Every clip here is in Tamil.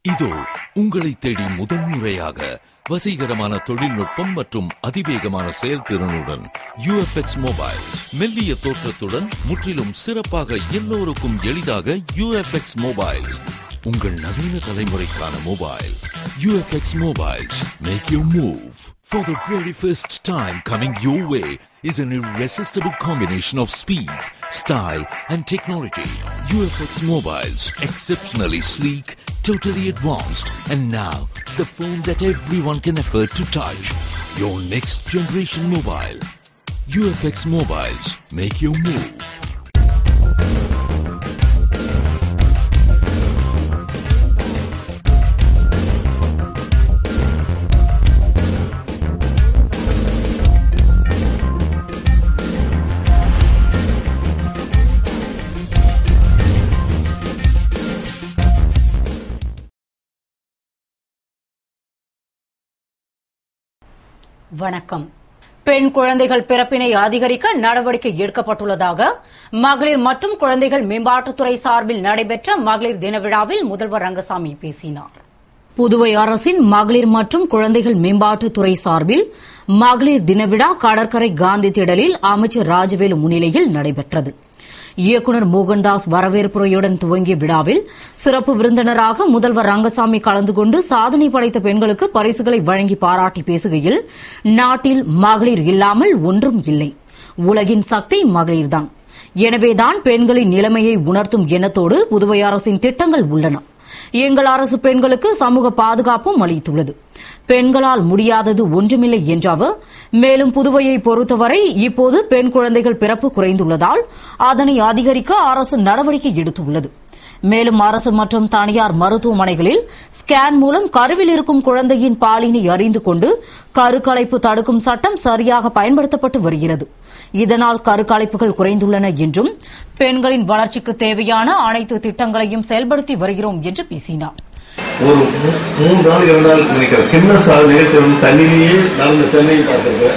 இதோ உங்களை தேடி முதன்முறையாக வசீகரமான தொழில்நுட்பம் மற்றும் அதிவேகமான செயல்திறனுடன் யூஎஃப்எக்ஸ் மொபைல் மெல்லிய தோற்றத்துடன் முற்றிலும் சிறப்பாக எல்லோருக்கும் எளிதாக யூஎஃப்எக்ஸ் மொபைல்ஸ் உங்கள் நவீன தலைமுறைக்கான mobile UFX mobiles make you move For the very first time coming your way is an irresistible combination of speed, style, and technology. UFX Mobiles, exceptionally sleek, totally advanced, and now the phone that everyone can afford to touch. Your next generation mobile. UFX Mobiles, make your move. வணக்கம் பெண் குழந்தைகள் பிறப்பினை அதிகரிக்க நடவடிக்கை எடுக்கப்பட்டுள்ளதாக மகளிர் மற்றும் குழந்தைகள் மேம்பாட்டுத்துறை சார்பில் நடைபெற்ற மகளிர் தின விழாவில் முதல்வர் ரங்கசாமி பேசினார் புதுவை அரசின் மகளிர் மற்றும் குழந்தைகள் மேம்பாட்டுத்துறை சார்பில் மகளிர் தின விழா கடற்கரை காந்தி திடலில் அமைச்சர் ராஜவேலு முன்னிலையில் நடைபெற்றது இயக்குநர் மோகன்தாஸ் வரவேற்புரையுடன் துவங்கிய விழாவில் சிறப்பு விருந்தினராக முதல்வர் ரங்கசாமி கலந்து கொண்டு சாதனை படைத்த பெண்களுக்கு பரிசுகளை வழங்கி பாராட்டி பேசுகையில் நாட்டில் மகளிர் இல்லாமல் ஒன்றும் இல்லை உலகின் சக்தி மகளிர்தான் எனவேதான் பெண்களின் நிலைமையை உணர்த்தும் எண்ணத்தோடு புதுவை அரசின் திட்டங்கள் உள்ளன எங்கள் அரசு பெண்களுக்கு சமூக பாதுகாப்பும் அளித்துள்ளது பெண்களால் முடியாதது ஒன்றுமில்லை என்ற அவர் மேலும் புதுவையை பொறுத்தவரை இப்போது பெண் குழந்தைகள் பிறப்பு குறைந்துள்ளதால் அதனை அதிகரிக்க அரசு நடவடிக்கை எடுத்துள்ளது மேலும் அரசு மற்றும் தனியார் மருத்துவமனைகளில் ஸ்கேன் மூலம் கருவில் இருக்கும் குழந்தையின் பாலினை அறிந்து கொண்டு கருக்கலைப்பு தடுக்கும் சட்டம் சரியாக பயன்படுத்தப்பட்டு வருகிறது இதனால் கருக்கலைப்புகள் குறைந்துள்ளன என்றும் பெண்களின் வளர்ச்சிக்கு தேவையான அனைத்து திட்டங்களையும் செயல்படுத்தி வருகிறோம் என்று பேசினார் ஒரு மூ- மூன்று நாள் இரண்டு நாள் நினைக்கிறேன் கிண்ண சாதனையை திறந்து தண்ணிலேயே நடந்த பெண்ணையும் பார்த்திருக்கேன்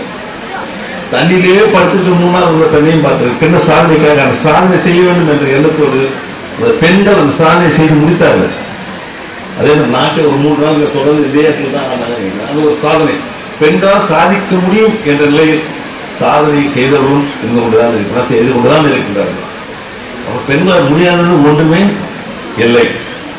தண்ணிலேயே படுத்துட்டு மூணு நாள் உள்ள பெண்ணையும் பார்த்திருக்கேன் கிண்ண சாதனைக்காக அந்த சாதனை செய்ய வேண்டும் என்ற எண்ணத்தோடு அந்த பெண்கள் அந்த சாதனை செய்து முடித்தார்கள் அதே மாதிரி நாட்டில் ஒரு மூன்று நாள் தொடர்ந்து இதே இடத்துல தான் ஆனாங்க. அது ஒரு சாதனை பெண்களால் சாதிக்க முடியும் என்ற நிலையில் சாதனை செய்தவர்களும் இருந்து கொண்டுதான் இருக்கிறார் செய்து கொண்டுதான் இருக்கின்றார்கள் அப்ப பெண்களால் முடியாதது ஒன்றுமே இல்லை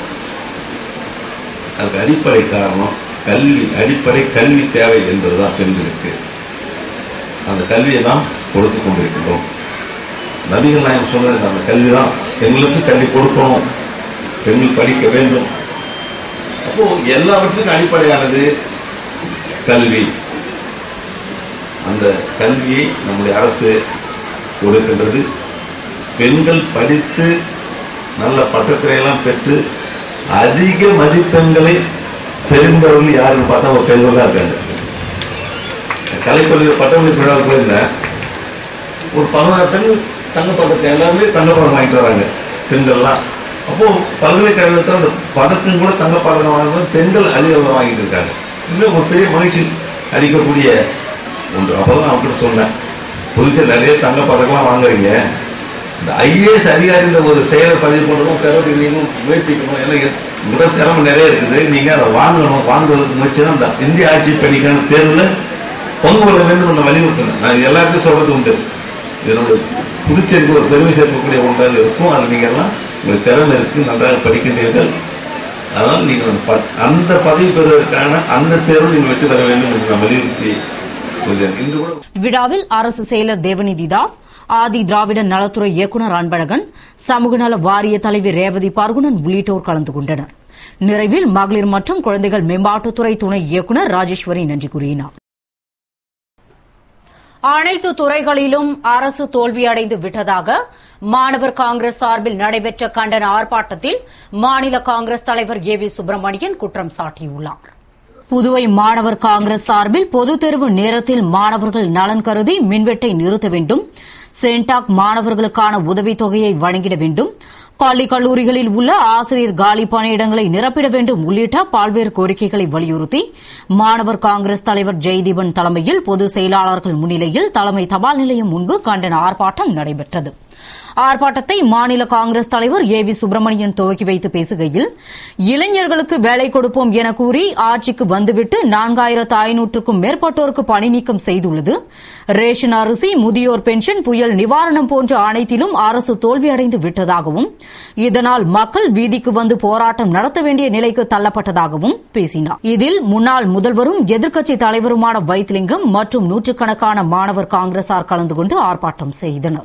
அதுக்கு அடிப்படை காரணம் கல்வி அடிப்படை கல்வி தேவை என்பதுதான் பெண்களுக்கு அந்த கல்வியை நாம் கொடுத்துக் கொண்டிருக்கின்றோம் நபிகள் நாயகம் சொன்னது அந்த கல்வி தான் பெண்களுக்கு கல்வி கொடுக்கணும் பெண்கள் படிக்க வேண்டும் அப்போ எல்லாவற்றுக்கும் அடிப்படையானது கல்வி அந்த கல்வியை நம்முடைய அரசு கொடுக்கின்றது பெண்கள் படித்து நல்ல பட்டத்தினை எல்லாம் பெற்று அதிக மதிப்பெண்களை தெரிந்தவர்கள் யாருன்னு பார்த்தா ஒரு பெண்கள் தான் இருக்காங்க கலைக்கல்லூரி பட்டமளிப்பு விழாவுக்கு போயிருந்தேன் ஒரு பதினாறு பெண் தங்கப்பதக்கம் எல்லாருமே தங்கப்பதக்கம் வாங்கிட்டு வராங்க பெண்கள்லாம் அப்போ பல்கலைக்கழகத்தில் அந்த பதக்கம் கூட தங்கப்பதக்கம் வாங்கும்போது பெண்கள் அதிக அளவுல வாங்கிட்டு இருக்காங்க இன்னும் ஒரு பெரிய மகிழ்ச்சி அளிக்கக்கூடிய ஒன்று அப்பதான் அவங்ககிட்ட சொன்னேன் புதுசாக நிறைய தங்க பதக்கம்லாம் வாங்குறீங்க இந்த ஐஏஎஸ் அதிகாரின்ற ஒரு செயலை பதிவு பண்ணணும் பெறதுக்கு நீங்களும் முயற்சிக்கணும் எல்லாம் எ- உங்களோட திறமை நிறைய இருக்குது நீங்க அதை வாங்கணும் வாங்குவதற்கு முயற்சி தான் இந்த இந்திய ஆட்சி பணிக்கான தேர்வில் பங்கு கொள்ள வேண்டும் என்று வலியுறுத்தினேன் நான் இது எல்லாத்தையும் சொல்றது உண்டு இதனோட புதுச்சேரிக்கு ஒரு பெருமை சேர்க்கக்கூடிய ஒன்றாக இருக்கும் அது நீங்க எல்லாம் உங்களுக்கு திறமை இருக்கு நன்றாக படிக்கின்றீர்கள் அதனால் நீங்கள் அந்த ப- அந்த பதவி பெறுவதற்கான அந்த தேர்வு நீங்கள் வெற்றி பெற வேண்டும் என்று நான் வலியுறுத்தி சொல்கிறேன் இன்று கூட விழாவில் அரசு செயலர் தேவநிதி தாஸ் ஆதி திராவிட நலத்துறை இயக்குநர் அன்பழகன் சமூக நல வாரிய தலைவர் ரேவதி பர்குணன் உள்ளிட்டோர் கலந்து கொண்டனர் நிறைவில் மகளிர் மற்றும் குழந்தைகள் மேம்பாட்டுத்துறை துணை இயக்குநர் ராஜேஸ்வரி நன்றி கூறினார் அனைத்து துறைகளிலும் அரசு தோல்வியடைந்து விட்டதாக மாணவர் காங்கிரஸ் சார்பில் நடைபெற்ற கண்டன ஆர்ப்பாட்டத்தில் மாநில காங்கிரஸ் தலைவர் ஏ வி சுப்பிரமணியன் குற்றம் சாட்டியுள்ளார் புதுவை மாணவர் காங்கிரஸ் சார்பில் பொதுத் தேர்வு நேரத்தில் மாணவர்கள் நலன் கருதி மின்வெட்டை நிறுத்த வேண்டும் சென்டாக் மாணவர்களுக்கான உதவித்தொகையை வழங்கிட வேண்டும் பள்ளி கல்லூரிகளில் உள்ள ஆசிரியர் காலி பணியிடங்களை நிரப்பிட வேண்டும் உள்ளிட்ட பல்வேறு கோரிக்கைகளை வலியுறுத்தி மாணவர் காங்கிரஸ் தலைவர் ஜெய்தீபன் தலைமையில் பொதுச் செயலாளர்கள் முன்னிலையில் தலைமை தபால் நிலையம் முன்பு கண்டன ஆர்ப்பாட்டம் நடைபெற்றது ஆர்ப்பாட்டத்தை மாநில காங்கிரஸ் தலைவர் ஏ வி சுப்பிரமணியன் துவக்கி வைத்து பேசுகையில் இளைஞர்களுக்கு வேலை கொடுப்போம் என கூறி ஆட்சிக்கு வந்துவிட்டு நான்காயிரத்து ஐநூற்றுக்கும் மேற்பட்டோருக்கு பணி நீக்கம் செய்துள்ளது ரேஷன் அரிசி முதியோர் பென்ஷன் புயல் நிவாரணம் போன்ற அனைத்திலும் அரசு தோல்வியடைந்து விட்டதாகவும் இதனால் மக்கள் வீதிக்கு வந்து போராட்டம் நடத்த வேண்டிய நிலைக்கு தள்ளப்பட்டதாகவும் பேசினார் இதில் முன்னாள் முதல்வரும் எதிர்க்கட்சி தலைவருமான வைத்திலிங்கம் மற்றும் நூற்றுக்கணக்கான மாணவர் காங்கிரசார் கலந்து கொண்டு ஆர்ப்பாட்டம் செய்தனர்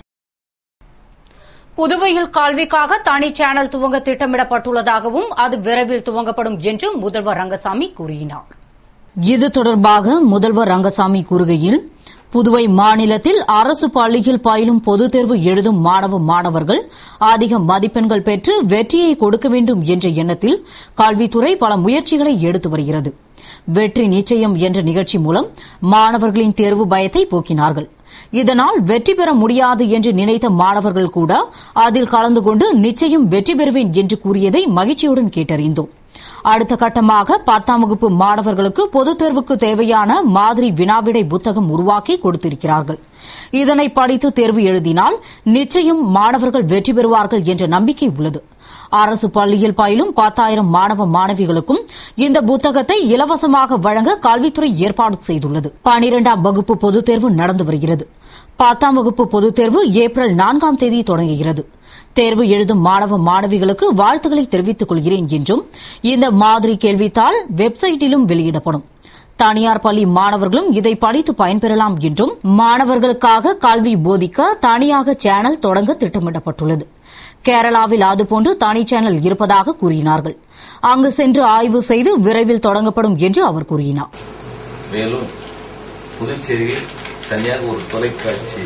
புதுவையில் கல்விக்காக தனி சேனல் துவங்க திட்டமிடப்பட்டுள்ளதாகவும் அது விரைவில் துவங்கப்படும் என்றும் முதல்வர் ரங்கசாமி கூறினார் இது தொடர்பாக முதல்வர் ரங்கசாமி கூறுகையில் புதுவை மாநிலத்தில் அரசு பள்ளியில் பயிலும் பொதுத் தேர்வு எழுதும் மாணவ மாணவர்கள் அதிக மதிப்பெண்கள் பெற்று வெற்றியை கொடுக்க வேண்டும் என்ற எண்ணத்தில் கல்வித்துறை பல முயற்சிகளை எடுத்து வருகிறது வெற்றி நிச்சயம் என்ற நிகழ்ச்சி மூலம் மாணவர்களின் தேர்வு பயத்தை போக்கினார்கள் இதனால் வெற்றி பெற முடியாது என்று நினைத்த மாணவர்கள் கூட அதில் கலந்து கொண்டு நிச்சயம் வெற்றி பெறுவேன் என்று கூறியதை மகிழ்ச்சியுடன் கேட்டறிந்தோம் அடுத்த கட்டமாக பத்தாம் வகுப்பு மாணவர்களுக்கு பொதுத் தேர்வுக்கு தேவையான மாதிரி வினாவிடை புத்தகம் உருவாக்கி கொடுத்திருக்கிறார்கள் இதனை படித்து தேர்வு எழுதினால் நிச்சயம் மாணவர்கள் வெற்றி பெறுவார்கள் என்ற நம்பிக்கை உள்ளது அரசு பள்ளியில் பயிலும் பத்தாயிரம் மாணவ மாணவிகளுக்கும் இந்த புத்தகத்தை இலவசமாக வழங்க கல்வித்துறை ஏற்பாடு செய்துள்ளது பனிரெண்டாம் வகுப்பு பொதுத் தேர்வு நடந்து வருகிறது பத்தாம் வகுப்பு பொதுத் தேர்வு ஏப்ரல் நான்காம் தேதி தொடங்குகிறது தேர்வு எழுதும் மாணவ மாணவிகளுக்கு வாழ்த்துக்களை தெரிவித்துக் கொள்கிறேன் என்றும் இந்த மாதிரி கேள்வித்தாள் வெப்சைட்டிலும் வெளியிடப்படும் தனியார் பள்ளி மாணவர்களும் இதை படித்து பயன்பெறலாம் என்றும் மாணவர்களுக்காக கல்வி போதிக்க தனியாக சேனல் தொடங்க திட்டமிடப்பட்டுள்ளது கேரளாவில் அதுபோன்று தனி சேனல் இருப்பதாக கூறினார்கள் அங்கு சென்று ஆய்வு செய்து விரைவில் தொடங்கப்படும் என்று அவர் கூறினார் மேலும் புதுச்சேரியில் தனியாக ஒரு தொலைக்காட்சி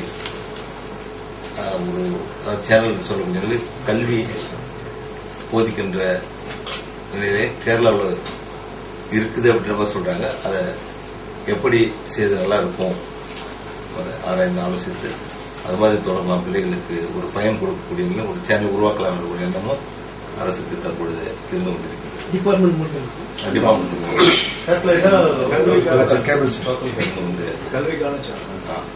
ஆஹ், ஒரு அஹ், சேனல் சொல்ல முடியாது கல்வி போதிக்கின்ற நிலையிலே கேரளாவில் இருக்குது அப்படின்ற மாதிரி சொல்றாங்க அதை எப்படி செய்து நல்லா இருக்கும் ஒரு ஆராய்ந்து ஆலோசித்து அது மாதிரி தொடங்கலாம் பிள்ளைகளுக்கு ஒரு பயன் கொடுக்கக்கூடிய நிலையில் ஒரு சேனல் உருவாக்கலாம் என்ற ஒரு எண்ணமும் அரசுக்கு தற்பொழுது இருந்து கொண்டிருக்கிறது டிபார்ட்மெண்ட் மட்டும் டிபார்ட்மெண்ட் சேட்டலைட்டா வந்து கல்விக்கான சேனல் ஆ,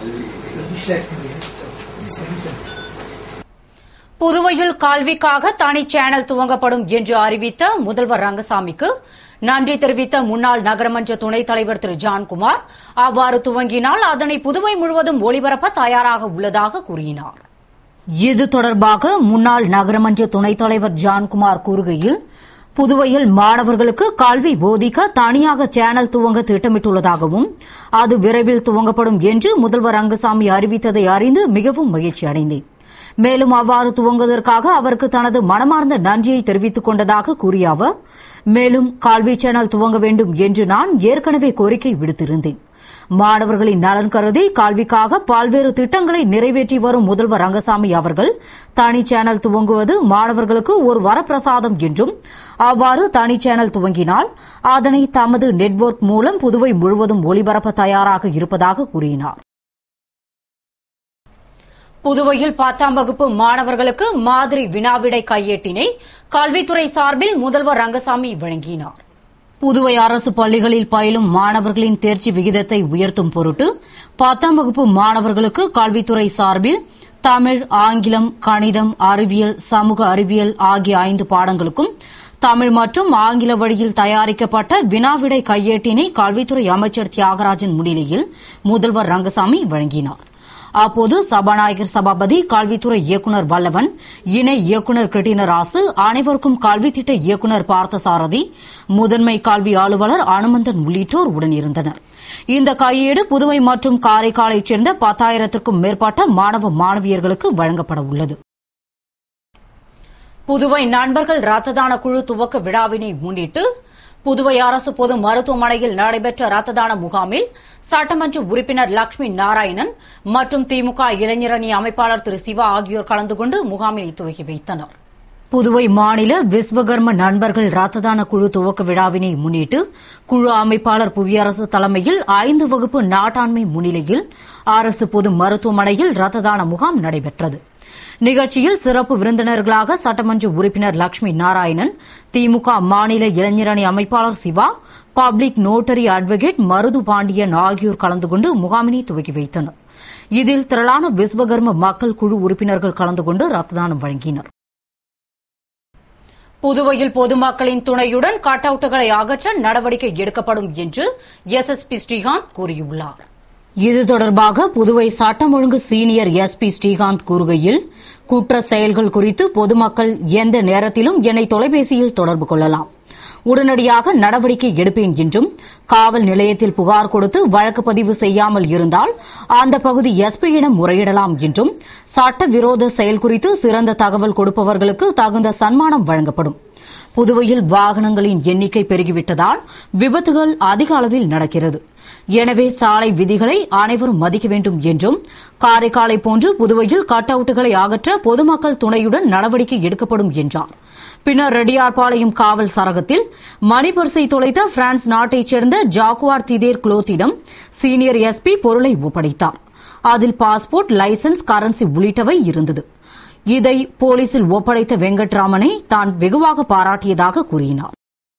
புதுவையில் கல்விக்காக தனி சேனல் துவங்கப்படும் என்று அறிவித்த முதல்வர் ரங்கசாமிக்கு நன்றி தெரிவித்த முன்னாள் நகரமன்ற துணைத் தலைவர் திரு ஜான்குமார் அவ்வாறு துவங்கினால் அதனை புதுவை முழுவதும் ஒளிபரப்ப தயாராக உள்ளதாக கூறினார் இது தொடர்பாக முன்னாள் நகரமன்ற துணைத் தலைவர் ஜான்குமார் கூறுகையில் புதுவையில் மாணவர்களுக்கு கல்வி போதிக்க தனியாக சேனல் துவங்க திட்டமிட்டுள்ளதாகவும் அது விரைவில் துவங்கப்படும் என்று முதல்வர் ரங்கசாமி அறிவித்ததை அறிந்து மிகவும் மகிழ்ச்சி அடைந்தேன் மேலும் அவ்வாறு துவங்குவதற்காக அவருக்கு தனது மனமார்ந்த நன்றியை தெரிவித்துக் கொண்டதாக கூறிய அவர் மேலும் கல்வி சேனல் துவங்க வேண்டும் என்று நான் ஏற்கனவே கோரிக்கை விடுத்திருந்தேன் மாணவர்களின் நலன் கருதி கல்விக்காக பல்வேறு திட்டங்களை நிறைவேற்றி வரும் முதல்வர் ரங்கசாமி அவர்கள் தனி சேனல் துவங்குவது மாணவர்களுக்கு ஒரு வரப்பிரசாதம் என்றும் அவ்வாறு தனி சேனல் துவங்கினால் அதனை தமது நெட்வொர்க் மூலம் புதுவை முழுவதும் ஒளிபரப்ப தயாராக இருப்பதாக கூறினார் புதுவையில் பத்தாம் வகுப்பு மாணவர்களுக்கு மாதிரி வினாவிடை கையேட்டினை கல்வித்துறை சார்பில் முதல்வர் ரங்கசாமி வழங்கினார் புதுவை அரசு பள்ளிகளில் பயிலும் மாணவர்களின் தேர்ச்சி விகிதத்தை உயர்த்தும் பொருட்டு பத்தாம் வகுப்பு மாணவர்களுக்கு கல்வித்துறை சார்பில் தமிழ் ஆங்கிலம் கணிதம் அறிவியல் சமூக அறிவியல் ஆகிய ஐந்து பாடங்களுக்கும் தமிழ் மற்றும் ஆங்கில வழியில் தயாரிக்கப்பட்ட வினாவிடை கையேட்டினை கல்வித்துறை அமைச்சர் தியாகராஜன் முன்னிலையில் முதல்வர் ரங்கசாமி வழங்கினார் அப்போது சபாநாயகர் சபாபதி கல்வித்துறை இயக்குநர் வல்லவன் இணை இயக்குநர் கிருட்டினராசு அனைவருக்கும் கல்வி திட்ட இயக்குநர் பார்த்தசாரதி முதன்மை கல்வி அலுவலர் அனுமந்தன் உள்ளிட்டோர் உடனிருந்தனர் இந்த கையேடு புதுவை மற்றும் காரைக்காலைச் சேர்ந்த பத்தாயிரத்திற்கும் மேற்பட்ட மாணவ மாணவியர்களுக்கு வழங்கப்பட உள்ளது புதுவை நண்பர்கள் ரத்த தான குழு துவக்க விழாவினை முன்னிட்டு புதுவை அரசு பொது மருத்துவமனையில் நடைபெற்ற ரத்த தான முகாமில் சட்டமன்ற உறுப்பினர் லட்சுமி நாராயணன் மற்றும் திமுக இளைஞரணி அமைப்பாளர் திரு சிவா ஆகியோர் கலந்து கொண்டு முகாமினை துவக்கி வைத்தனர் புதுவை மாநில விஸ்வகர்ம நண்பர்கள் ரத்த தான குழு துவக்க விழாவினை முன்னிட்டு குழு அமைப்பாளர் புவியரசு தலைமையில் ஐந்து வகுப்பு நாட்டாண்மை முன்னிலையில் அரசு பொது மருத்துவமனையில் ரத்த தான முகாம் நடைபெற்றது நிகழ்ச்சியில் சிறப்பு விருந்தினர்களாக சட்டமன்ற உறுப்பினர் லட்சுமி நாராயணன் திமுக மாநில இளைஞரணி அமைப்பாளர் Siva public notary advocate Marudhu Pandian ஆகியோர் கலந்து கொண்டு முகாமினை துவக்கி வைத்தனர் இதில் திரளான விஸ்வகர்ம மக்கள் குழு உறுப்பினர்கள் கலந்து கொண்டு ரத்த தானம் வழங்கினர் புதுவையில் பொதுமக்களின் துணையுடன் கட் அவுட்டுகளை அகற்ற நடவடிக்கை எடுக்கப்படும் என்று எஸ் எஸ் பி ஸ்ரீகாந்த் கூறியுள்ளார் இது தொடர்பாக புதுவை சட்டம் ஒழுங்கு சீனியர் எஸ் பி ஸ்ரீகாந்த் கூறுகையில் குற்ற செயல்கள் குறித்து பொதுமக்கள் எந்த நேரத்திலும் என்னை தொலைபேசியில் தொடர்பு கொள்ளலாம் உடனடியாக நடவடிக்கை எடுப்பேன் என்றும் காவல் நிலையத்தில் புகார் கொடுத்து வழக்கு பதிவு செய்யாமல் இருந்தால் அந்த பகுதி எஸ்பியிடம் முறையிடலாம் என்றும் சட்டவிரோத செயல் குறித்து சிறந்த தகவல் கொடுப்பவர்களுக்கு தகுந்த சன்மானம் வழங்கப்படும் புதுவையில் வாகனங்களின் எண்ணிக்கை பெருகிவிட்டதால் விபத்துகள் அதிக அளவில் நடக்கிறது எனவே சாலை விதிகளை அனைவரும் மதிக்க வேண்டும் என்றும் காரைக்காலை போன்று புதுவையில் கட் அவுட்டுகளை அகற்ற பொதுமக்கள் துணையுடன் நடவடிக்கை எடுக்கப்படும் என்றார் பின்னர் ரெட்டியார்பாளையம் காவல் சரகத்தில் மணிபர்சை தொலைத்த பிரான்ஸ் நாட்டைச் சேர்ந்த ஜாக்குவார் திதேர் குளோத்திடம் சீனியர் எஸ்பி பொருளை ஒப்படைத்தார் அதில் பாஸ்போர்ட் லைசன்ஸ் கரன்சி உள்ளிட்டவை இருந்தது இதை போலீசில் ஒப்படைத்த வெங்கட்ராமனை தான் வெகுவாக பாராட்டியதாக கூறினார்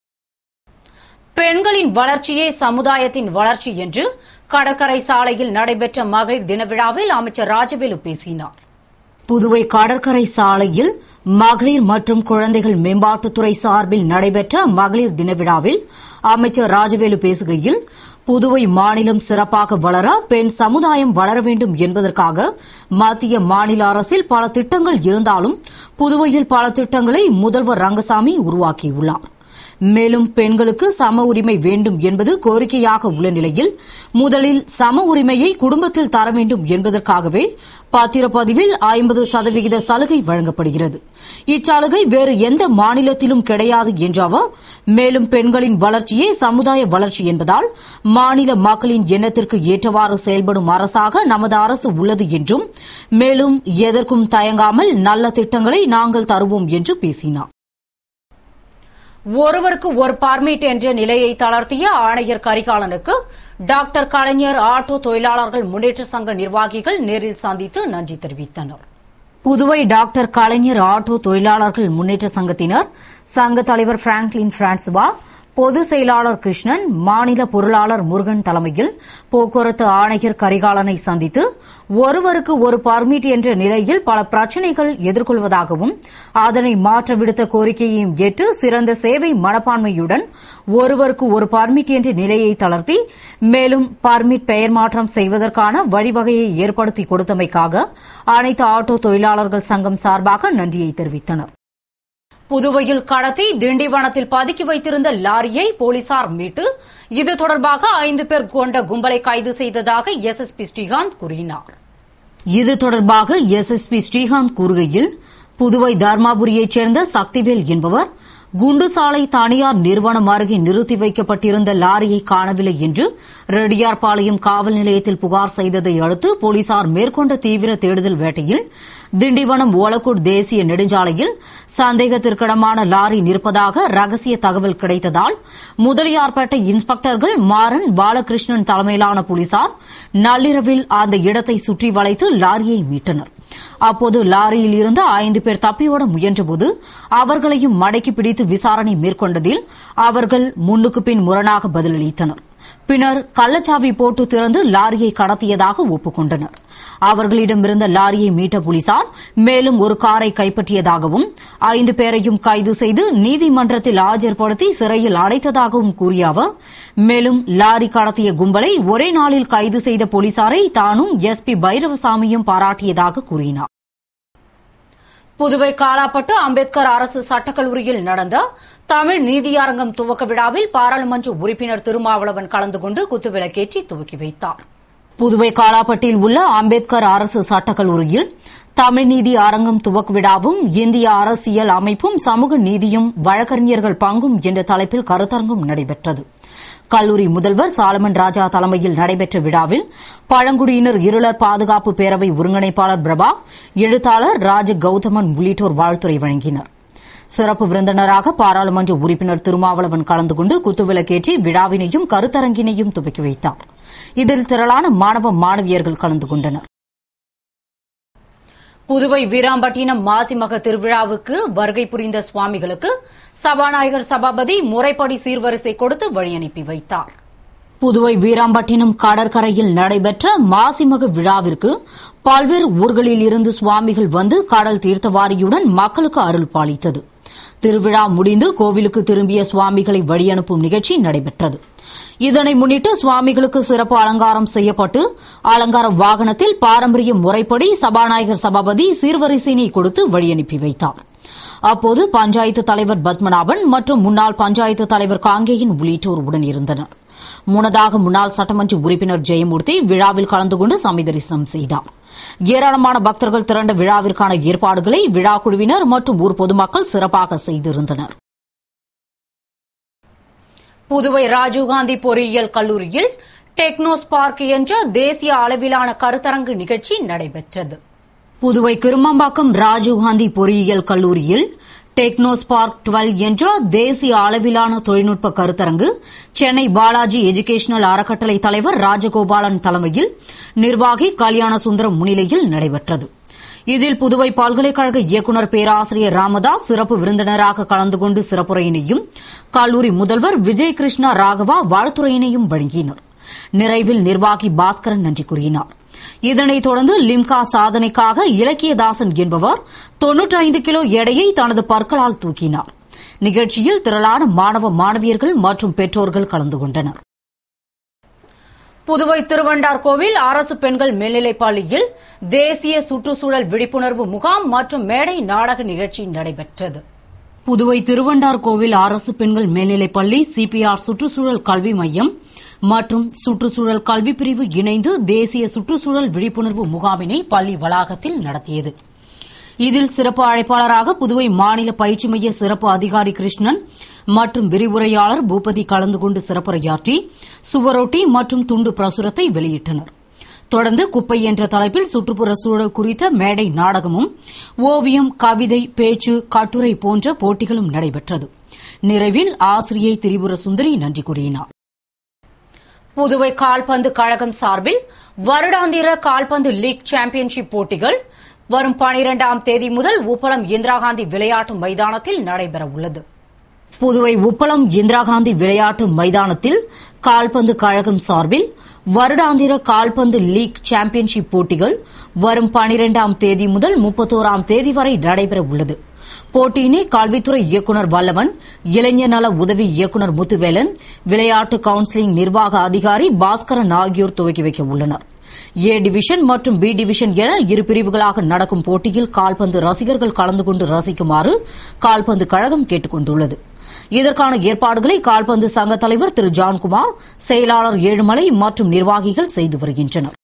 பெண்களின் வளர்ச்சியே சமுதாயத்தின் வளர்ச்சி என்று கடற்கரை சாலையில் நடைபெற்ற மகளிர் தின விழாவில் அமைச்சர் ராஜவேலு பேசினார் புதுவை கடற்கரை சாலையில் மகளிர் மற்றும் குழந்தைகள் மேம்பாட்டுத்துறை சார்பில் நடைபெற்ற மகளிர் தின விழாவில் அமைச்சர் ராஜவேலு பேசுகையில் புதுவை மாநிலம் சிறப்பாக வளர பெண் சமுதாயம் வளர வேண்டும் என்பதற்காக மத்திய மாநில அரசில் பல திட்டங்கள் இருந்தாலும் புதுவையில் பல திட்டங்களை முதல்வர் ரங்கசாமி உருவாக்கியுள்ளார் மேலும் பெண்களுக்கு சம உரிமை வேண்டும் என்பது கோரிக்கையாக உள்ள நிலையில் முதலில் சம உரிமையை குடும்பத்தில் தர வேண்டும் என்பதற்காகவே பத்திரப்பதிவில் ஐம்பது சதவிகித சலுகை வழங்கப்படுகிறது இச்சலுகை வேறு எந்த மாநிலத்திலும் கிடையாது என்ற அவர் மேலும் பெண்களின் வளர்ச்சியே சமுதாய வளர்ச்சி என்பதால் மாநில மக்களின் எண்ணத்திற்கு ஏற்றவாறு செயல்படும் அரசாக நமது அரசு உள்ளது என்றும் மேலும் எதற்கும் தயங்காமல் நல்ல திட்டங்களை நாங்கள் தருவோம் என்று பேசினார் ஒருவருக்கு ஒரு பார்மிட் என்ற நிலையை தளர்த்திய ஆணையர் கரிகாலனுக்கு டாக்டர் கலைஞர் ஆட்டோ தொழிலாளர்கள் முன்னேற்ற சங்க நிர்வாகிகள் நேரில் சந்தித்து நன்றி தெரிவித்தனர் புதுவை டாக்டர் கலைஞர் ஆட்டோ தொழிலாளர்கள் முன்னேற்ற சங்கத்தினர் சங்க தலைவர் பிராங்க்லின் பிரான்சுவா பொதுச் செயலாளர் கிருஷ்ணன் மாநில பொருளாளர் முருகன் தலைமையில் போக்குவரத்து ஆணையர் கரிகாலனை சந்தித்து ஒருவருக்கு ஒரு பர்மிட் என்ற நிலையில் பல பிரச்சினைகள் எதிர்கொள்வதாகவும் அதனை மாற்ற விடுத்த கோரிக்கையையும் ஏற்று சிறந்த சேவை மனப்பான்மையுடன் ஒருவருக்கு ஒரு பர்மிட் என்ற நிலையை தளர்த்தி மேலும் பர்மிட் பெயர் மாற்றம் செய்வதற்கான வழிவகையை ஏற்படுத்தி கொடுத்தமைக்காக அனைத்து ஆட்டோ தொழிலாளர்கள் சங்கம் சார்பாக நன்றியை தெரிவித்தனர் புதுவையில் கடத்தி திண்டிவனத்தில் பதுக்கி வைத்திருந்த லாரியை போலீசார் மீட்டு இது தொடர்பாக ஐந்து பேர் கொண்ட கும்பலை கைது செய்ததாக எஸ்எஸ்பி ஸ்ரீகாந்த் கூறினார் இது தொடர்பாக எஸ்எஸ்பி ஸ்ரீகாந்த் கூறுகையில் புதுவை தர்மாபுரியைச் சேர்ந்த சக்திவேல் என்பவர் குண்டுசாலை தனியார் நிறுவனம் அருகே நிறுத்தி வைக்கப்பட்டிருந்த லாரியை காணவில்லை என்று ரெட்டியார்பாளையம் காவல் நிலையத்தில் புகார் செய்ததை அடுத்து போலீசார் மேற்கொண்ட தீவிர தேடுதல் வேட்டையில் திண்டிவனம் ஓலக்கூட் தேசிய நெடுஞ்சாலையில் சந்தேகத்திற்கிடமான லாரி நிற்பதாக ரகசிய தகவல் கிடைத்ததால் முதலியார்பேட்டை இன்ஸ்பெக்டர்கள் மாறன் பாலகிருஷ்ணன் தலைமையிலான போலீசார் நள்ளிரவில் அந்த இடத்தை சுற்றி வளைத்து லாரியை மீட்டனர் அப்போது லாரியில் இருந்த ஐந்து பேர் தப்பியோட முயன்றபோது அவர்களையும் மடக்கி பிடித்து விசாரணை மேற்கொண்டதில் அவர்கள் முன்னுக்கு பின் முரணாக பதிலளித்தனர் பின்னர் கள்ளச்சாவி போட்டு திறந்து லாரியை கடத்தியதாக ஒப்புக்கொண்டனர் அவர்களிடமிருந்த லாரியை மீட்ட போலீசார் மேலும் ஒரு காரை கைப்பற்றியதாகவும் ஐந்து பேரையும் கைது செய்து நீதிமன்றத்தில் ஆஜர்படுத்தி சிறையில் அடைத்ததாகவும் கூறிய அவர் மேலும் லாரி கடத்திய கும்பலை ஒரே நாளில் கைது செய்த போலீசாரை தானும் எஸ்பி பைரவசாமியும் பாராட்டியதாக கூறினார் புதுவை காலாப்பட்டு அம்பேத்கர் அரசு சட்டக்கல்லூரியில் நடந்த தமிழ் நீதியரங்கம் துவக்க விழாவில் பாராளுமன்ற உறுப்பினர் திருமாவளவன் கலந்து கொண்டு குத்துவிளக்கேற்றி துவக்கி வைத்தார் புதுவை காலாப்பட்டில் உள்ள அம்பேத்கர் அரசு சட்டக்கல்லூரியில் தமிழ் நீதி அரங்கம் துவக்க விழாவும் இந்திய அரசியல் அமைப்பும் சமூக நீதியும் வழக்கறிஞர்கள் பங்கும் என்ற தலைப்பில் கருத்தரங்கம் நடைபெற்றது கல்லூரி முதல்வர் சாலமன் ராஜா தலைமையில் நடைபெற்ற விழாவில் பழங்குடியினர் இருளர் பாதுகாப்பு பேரவை ஒருங்கிணைப்பாளர் பிரபா எழுத்தாளர் ராஜ கௌதமன் உள்ளிட்டோர் வாழ்த்துரை வழங்கினர் சிறப்பு விருந்தினராக பாராளுமன்ற உறுப்பினர் திருமாவளவன் கலந்து கொண்டு குத்துவிளக்கேற்றி விழாவினையும் கருத்தரங்கினையும் துவக்கி வைத்தார் இதில் திரளான மாணவ மாணவியர்கள் கலந்து கொண்டனர் புதுவை வீராம்பட்டினம் மாசிமக திருவிழாவுக்கு வருகை புரிந்த சுவாமிகளுக்கு சபாநாயகர் சபாபதி முறைப்படி சீர்வரிசை கொடுத்து வழி அனுப்பி வைத்தார் புதுவை வீராம்பட்டினம் கடற்கரையில் நடைபெற்ற மாசிமக விழாவிற்கு பல்வேறு ஊர்களில் இருந்து சுவாமிகள் வந்து கடல் தீர்த்தவாரியுடன் மக்களுக்கு அருள் பாலித்தது திருவிழா முடிந்து கோவிலுக்கு திரும்பிய சுவாமிகளை வழியனுப்பும் நிகழ்ச்சி நடைபெற்றது இதனை முன்னிட்டு சுவாமிகளுக்கு சிறப்பு அலங்காரம் செய்யப்பட்டு அலங்கார வாகனத்தில் பாரம்பரிய முறைப்படி சபாநாயகர் சபாபதி சீர்வரிசையினை கொடுத்து வழியனுப்பி வைத்தார் அப்போது பஞ்சாயத்து தலைவர் பத்மநாபன் மற்றும் முன்னாள் பஞ்சாயத்து தலைவர் காங்கேயன் உள்ளிட்டோர் உடன் இருந்தனர் முன்னதாக முன்னாள் சட்டமன்ற உறுப்பினர் ஜெயமூர்த்தி விழாவில் கலந்து கொண்டு சாமி தரிசனம் செய்தார் ஏராளமான பக்தர்கள் திரண்ட விழாவிற்கான ஏற்பாடுகளை விழா குழுவினர் மற்றும் ஊர் பொதுமக்கள் சிறப்பாக செய்திருந்தனர் புதுவை ராஜீவ்காந்தி பொறியியல் கல்லூரியில் டெக்னோஸ் பார்க் என்ற தேசிய அளவிலான கருத்தரங்கு நிகழ்ச்சி நடைபெற்றது புதுவை கிருமம்பாக்கம் ராஜீவ்காந்தி பொறியியல் கல்லூரியில் டெக்னோஸ் பார்க் டுவெல் என்ற தேசிய அளவிலான தொழில்நுட்ப கருத்தரங்கு சென்னை பாலாஜி எஜுகேஷனல் அறக்கட்டளை தலைவர் ராஜகோபாலன் தலைமையில் நிர்வாகி கல்யாண சுந்தரம் முன்னிலையில் நடைபெற்றது இதில் புதுவை பல்கலைக்கழக இயக்குநர் பேராசிரியர் ராமதாஸ் சிறப்பு விருந்தினராக கலந்து கொண்டு சிறப்புரையினையும் கல்லூரி முதல்வர் விஜய் கிருஷ்ணா ராகவா வாழ்த்துரையினையும் வழங்கினர் நிறைவில் நிர்வாகி பாஸ்கரன் நன்றி கூறினார் இதனைத் தொடர்ந்து லிம்கா சாதனைக்காக இலக்கியதாசன் என்பவர் தொன்னூற்றி ஐந்து கிலோ எடையை தனது பற்களால் தூக்கினார் நிகழ்ச்சியில் திரளான மாணவ மாணவியர்கள் மற்றும் பெற்றோர்கள் கலந்து கொண்டனர் புதுவை திருவண்டார்கோவில் அரசு பெண்கள் மேல்நிலைப் பள்ளியில் தேசிய சுற்றுச்சூழல் விழிப்புணர்வு முகாம் மற்றும் மேடை நாடக நிகழ்ச்சி நடைபெற்றது புதுவை திருவண்டார்கோவில் அரசு பெண்கள் மேல்நிலைப் பள்ளி சிபிஆர் சுற்றுச்சூழல் கல்வி மையம் மற்றும் சுற்றுச்சூழல் கல்வி பிரிவு இணைந்து தேசிய சுற்றுச்சூழல் விழிப்புணர்வு முகாமினை பள்ளி வளாகத்தில் நடத்தியது இதில் சிறப்பு அழைப்பாளராக புதுவை மாநில பயிற்சி மைய சிறப்பு அதிகாரி கிருஷ்ணன் மற்றும் விரிவுரையாளர் பூபதி கலந்து கொண்டு சிறப்புரையாற்றி சுவரொட்டி மற்றும் துண்டு பிரசுரத்தை வெளியிட்டனர் தொடர்ந்து குப்பை என்ற தலைப்பில் சுற்றுப்புற சூழல் குறித்த மேடை நாடகமும் ஓவியம் கவிதை பேச்சு கட்டுரை போன்ற போட்டிகளும் நடைபெற்றது நிறைவில் ஆசிரியை திரிபுர சுந்தரி நன்றி கூறினார் புதுவை கால்பந்து கழகம் சார்பில் வருடாந்திர கால்பந்து லீக் சாம்பியன்ஷிப் போட்டிகள் வரும் பனிரெண்டாம் தேதி முதல் உப்பளம் இந்திரா காந்தி விளையாட்டு மைதானத்தில் நடைபெறவுள்ளது புதுவை உப்பளம் இந்திரா காந்தி விளையாட்டு மைதானத்தில் கால்பந்து கழகம் சார்பில் வருடாந்திர கால்பந்து லீக் சாம்பியன்ஷிப் போட்டிகள் வரும் பனிரெண்டாம் தேதி முதல் முப்பத்தோராம் தேதி வரை நடைபெறவுள்ளது போட்டியினை கல்வித்துறை இயக்குநர் வல்லவன் இளைஞர் நல உதவி இயக்குநர் முத்துவேலன் விளையாட்டு கவுன்சிலிங் நிர்வாக அதிகாரி பாஸ்கரன் ஆகியோர் துவக்கி வைக்க உள்ளனர் ஏ டிவிஷன் மற்றும் பி டிவிஷன் என இரு பிரிவுகளாக நடக்கும் போட்டியில் கால்பந்து ரசிகர்கள் கலந்து கொண்டு ரசிக்குமாறு கால்பந்து கழகம் கேட்டுக் கொண்டுள்ளது இதற்கான ஏற்பாடுகளை கால்பந்து சங்க தலைவர் திரு ஜான்குமார் செயலாளர் ஏழுமலை மற்றும் நிர்வாகிகள் செய்து வருகின்றனர்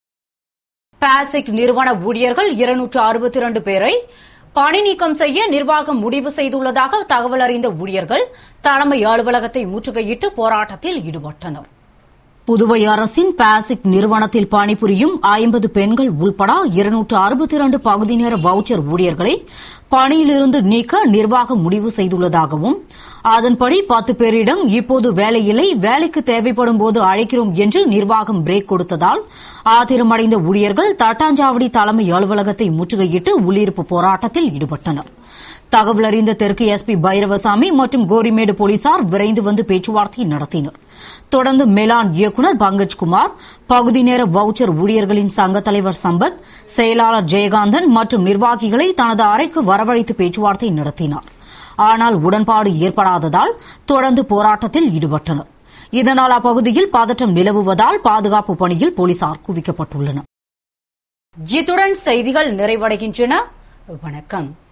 பாசிக் நிறுவன ஊழியர்கள் இருநூற்று அறுபத்தி இரண்டு பேரை பணி நீக்கம் செய்ய நிர்வாகம் முடிவு செய்துள்ளதாக தகவல் அறிந்த ஊழியர்கள் தலைமை அலுவலகத்தை முற்றுகையிட்டு போராட்டத்தில் ஈடுபட்டனர் புதுவை அரசின் பாசிக் நிறுவனத்தில் பணிபுரியும் ஐம்பது பெண்கள் உள்பட இருநூற்று அறுபத்தி இரண்டு பகுதி நேர வவுச்சர் ஊழியர்களை பணியிலிருந்து நீக்க நிர்வாகம் முடிவு செய்துள்ளதாகவும் அதன்படி பத்து பேரிடம் இப்போது வேலையில்லை வேலைக்கு தேவைப்படும் போது அழைக்கிறோம் என்று நிர்வாகம் பிரேக் கொடுத்ததால் ஆத்திரமடைந்த ஊழியர்கள் தட்டாஞ்சாவடி தலைமை அலுவலகத்தை முற்றுகையிட்டு உள்ளிருப்பு போராட்டத்தில் ஈடுபட்டனர் தகவல் அறிந்த தெற்கு எஸ்பி பைரவசாமி மற்றும் கோரிமேடு போலீசார் விரைந்து வந்து பேச்சுவார்த்தை நடத்தினர் தொடர்ந்து மேலாண் இயக்குநர் பங்கஜ்குமார் பகுதி நேர வவுச்சர் ஊழியர்களின் சங்க தலைவர் சம்பத் செயலாளர் ஜெயகாந்தன் மற்றும் நிர்வாகிகளை தனது அறைக்கு வரவழைத்து பேச்சுவார்த்தை நடத்தினார் ஆனால் உடன்பாடு ஏற்படாததால் தொடர்ந்து போராட்டத்தில் ஈடுபட்டனர் இதனால் அப்பகுதியில் பதற்றம் நிலவுவதால் பாதுகாப்பு பணியில் போலீசார் குவிக்கப்பட்டுள்ளனர் இத்துடன் செய்திகள் நிறைவடைகின்றன வணக்கம்